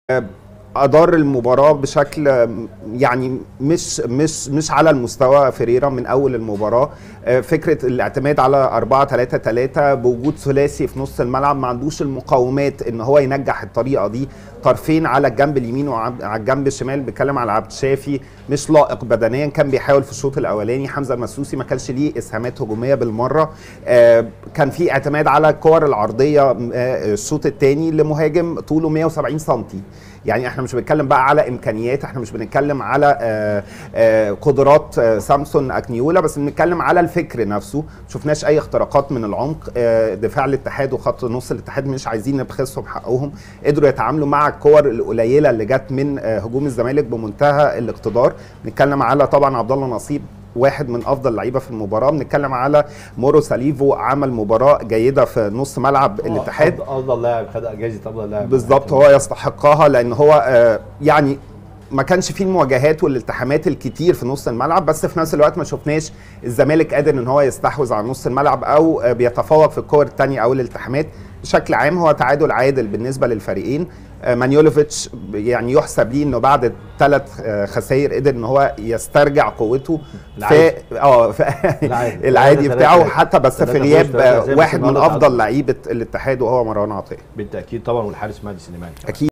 ادار المباراه بشكل يعني مش مش مش على المستوى فيريرا من اول المباراه فكره الاعتماد على 4 3 3 بوجود ثلاثي في نص الملعب ما عندوش المقومات ان هو ينجح الطريقه دي طرفين على الجنب اليمين وعلى الجنب الشمال بيتكلم على عبد الشافي مش لائق بدنيا كان بيحاول في الشوط الاولاني حمزه المسوسي ما كانش ليه اسهامات هجوميه بالمره كان في اعتماد على الكور العرضيه الشوط الثاني لمهاجم طوله 170 سم يعني احنا مش بنتكلم بقى على امكانيات احنا مش بنتكلم على آآ آآ قدرات سامسون اكنيولا بس بنتكلم على الفكر نفسه شفناش اي اختراقات من العمق دفاع الاتحاد وخط نص الاتحاد مش عايزين نبخسهم حقهم قدروا يتعاملوا مع الكور القليله اللي جت من هجوم الزمالك بمنتهى الاقتدار بنتكلم على طبعا عبد الله نصيب واحد من افضل اللعيبه في المباراه بنتكلم على مورو ساليفو عمل مباراه جيده في نص ملعب الاتحاد افضل لاعب خد جائزه افضل لاعب بالظبط هو يستحقها لان هو آه يعني ما كانش فيه المواجهات والالتحامات الكتير في نص الملعب بس في نفس الوقت ما شفناش الزمالك قادر ان هو يستحوذ على نص الملعب او آه بيتفوق في الكور الثانيه او الالتحامات بشكل عام هو تعادل عادل بالنسبه للفريقين مانيولوفيتش يعني يحسب ليه انه بعد ثلاث خسائر قدر ان هو يسترجع قوته في اه العادي بتاعه حتى بس في غياب واحد من افضل لعيبه الاتحاد وهو مروان عطيه بالتاكيد طبعا والحارس مهدي سليمان اكيد